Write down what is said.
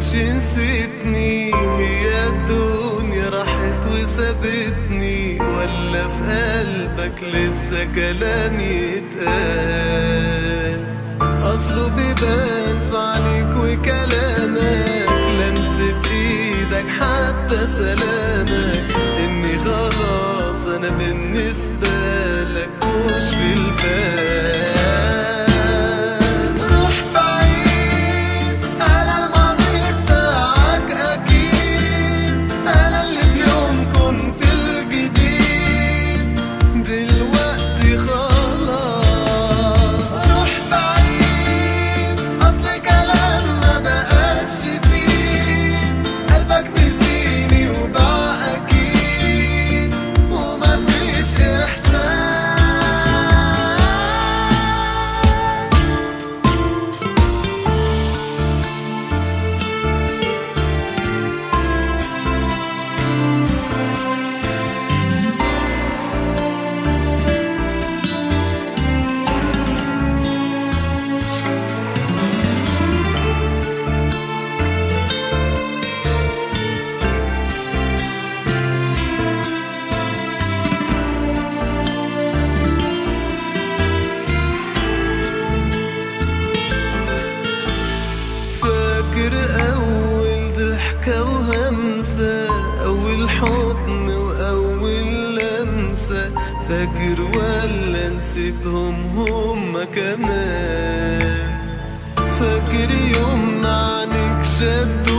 تكونش نسيتني هي الدنيا راحت وسابتني ولا في قلبك لسه كلام يتقال اصله بيبان في عينيك وكلامك لمسة ايدك حتى سلامك اني خلاص انا بالنسبة لك مش في البال روح بعيد على الماضي بتاعك اكيد انا اللي في يوم كنت الجديد دلوقتي خلاص روح بعيد اصل كلام ما بقاش فيه قلبك نسيني وباع اكيد وما فيش احساس فاكر أول ضحكة وهمسة أول حضن وأول لمسة فاكر ولا نسيتهم هما كمان فاكر يوم ما عنك شدوا